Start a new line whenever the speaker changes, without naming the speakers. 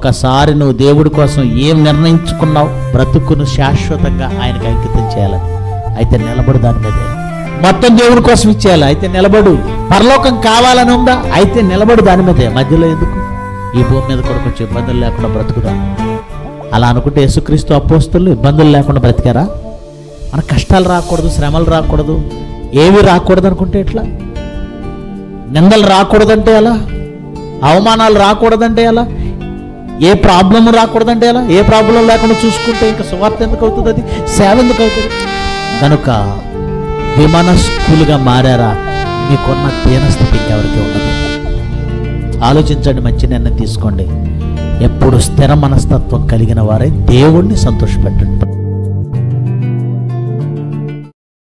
ఒక్కసారి నువ్వు దేవుడి కోసం ఏం నిర్ణయించుకున్నావు బ్రతుకును శాశ్వతంగా ఆయనకు అంకితం చేయాలని అయితే నిలబడు దాని మీదే మొత్తం దేవుడి కోసం ఇచ్చేయాలి అయితే నిలబడు పరలోకం కావాలని ఉందా అయితే నిలబడు దాని మీదే మధ్యలో ఎందుకు ఈ భూమి మీద కూడా కొంచెం ఇబ్బందులు లేకుండా బ్రతుకుదా అలా అనుకుంటే యేసుక్రీస్తు అపోస్తులు ఇబ్బందులు లేకుండా బ్రతికారా మన కష్టాలు రాకూడదు శ్రమలు రాకూడదు ఏవి రాకూడదు అనుకుంటే ఎట్లా నిందలు రాకూడదంటే ఎలా అవమానాలు రాకూడదంటే ఎలా ఏ ప్రాబ్లం రాకూడదంటే ఎలా ఏ ప్రాబ్లం లేకుండా చూసుకుంటే ఇంకా సువార్త ఎందుకు అవుతుంది అది సేవ ఎందుకు అవుతుంది కనుక విమనస్కులుగా మారారా మీకున్న దీనస్థితి ఇంకెవరికి ఉండదు ఆలోచించండి మంచి నిర్ణయం తీసుకోండి ఎప్పుడు స్థిర మనస్తత్వం కలిగిన వారే దేవుణ్ణి సంతోషపెట్టండి